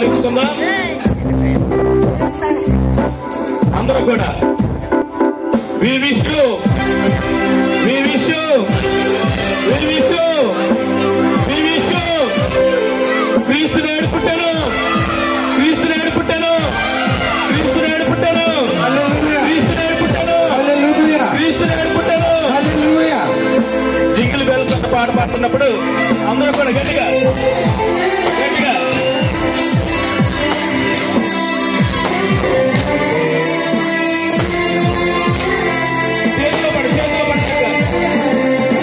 పలుకుతుందా అందరూ కూడా we wish we wish we wish we wish క్రీస్తు నేడు పుట్టాను క్రీస్తు నేడు పుట్టాను క్రీస్తు నేడు పుట్టాను క్రీస్తు నేడు పుట్టాను క్రీస్తు నేడు పుట్టాను జింగిల్ బెల్స్ అన్న పాట పాడుతున్నప్పుడు అందరూ కూడా గట్టిగా గట్టిగా చేతిలో పడు చేతిలో పడు గట్టిగా.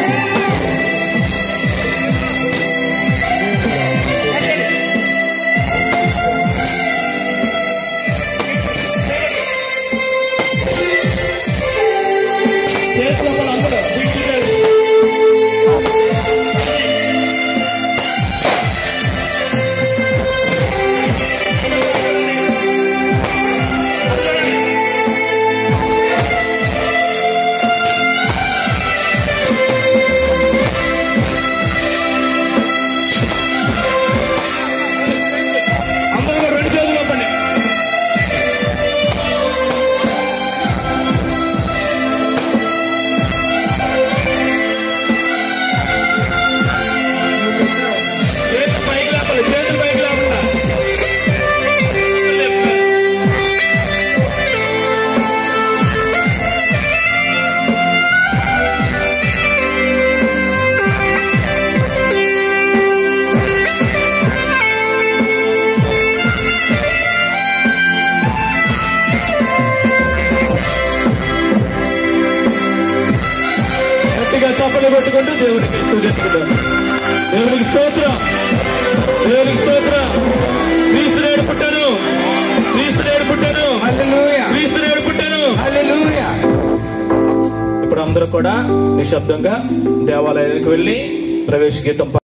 చేతిలో పడు అందరూ జింగిల్ బెల్స్ అందరూ కూడా రెండు చేతులు ఇవ్వండి చేతులు పైకి లేపాలి చేతులు పైకి లేకుండా గట్టిగా చప్పలు కొట్టుకుంటూ దేవుడికి స్తుతించుకుంటాం దేవునికి స్తోత్రం దేవునికి స్తోత్రం క్రీస్తు నేడు పుట్టాను క్రీస్తు నేడు పుట్టాను క్రీస్తు నేడు పుట్టాను ఇప్పుడు అందరూ కూడా నిశ్శబ్దంగా దేవాలయానికి వెళ్లి ప్రవేశ గీతం